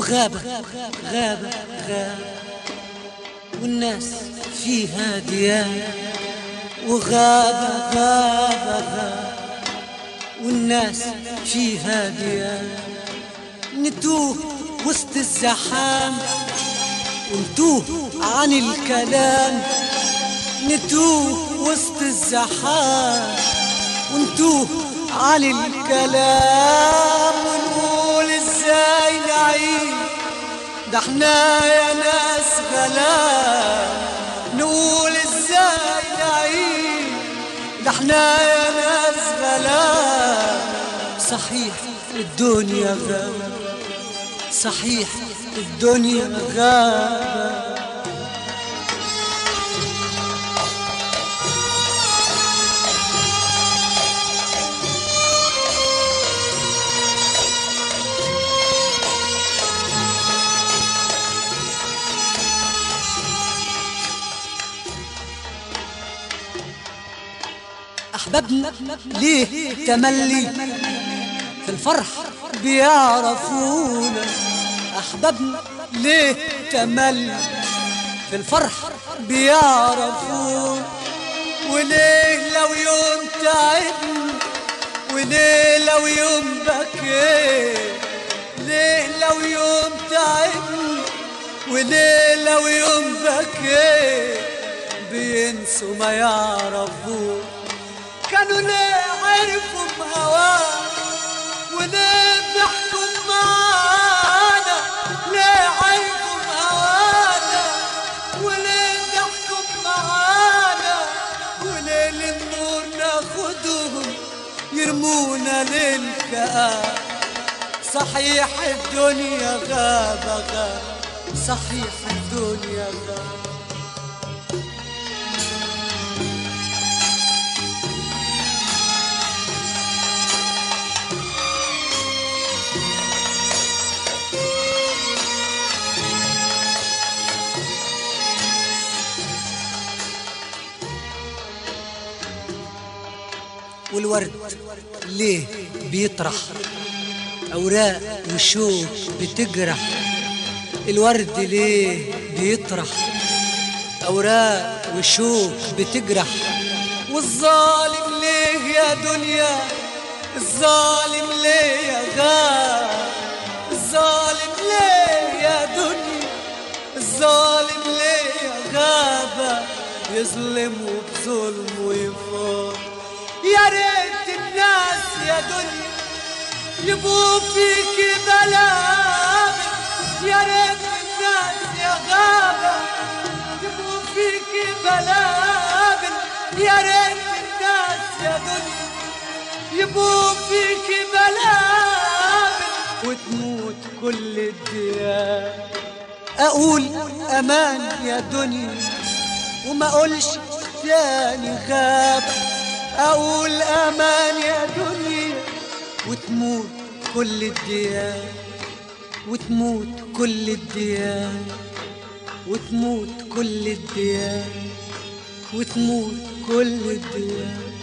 وغابة غابة غابة والناس فيها ديان وغابة غابة غابة والناس فيها ديان نتوه وسط الزحام ونتوه عن الكلام نتوه وسط الزحام ونتوه عن الكلام ونقول ازاي نعيش ده احنا يا ناس غلاب نقول ازاي نعيش ده احنا يا ناس غلاب صحيح الدنيا غابة صحيح الدنيا غابة أحبابنا ليه تملي في الفرح بيعرفونا أحبابنا ليه تملي في الفرح بيعرفونا وليه لو يوم تعبنا وليه لو يوم بكيت ليه لو يوم تعبنا وليه لو يوم بكيت بينسوا ما يعرفوه كانوا ليه عرفوا بهواه وليه ضحكوا معانا ليه عرفوا بهوانا وليه ضحكوا معانا وليه للنور ناخدهم يرمونا للكآب صحيح الدنيا غابة غابة صحيح الدنيا غابة والورد ليه بيطرح أوراق وشوك بتجرح الورد ليه بيطرح أوراق وشوك بتجرح والظالم ليه يا دنيا الظالم ليه يا غاب الظالم ليه يا دنيا الظالم ليه يا غابة يظلم وبظلم ويفار يا ريت الناس يا دنيا يبقوا فيكي بلابل يا ريت الناس يا غابة يبقوا فيكي بلابل يا ريت الناس يا دنيا يبقوا فيكي بلابل وتموت كل الديار أقول أمان يا دنيا وما أقولش تاني غابة أقول أمان يا دنيا وتموت كل الديار وتموت كل الديار وتموت كل الديار وتموت كل الديار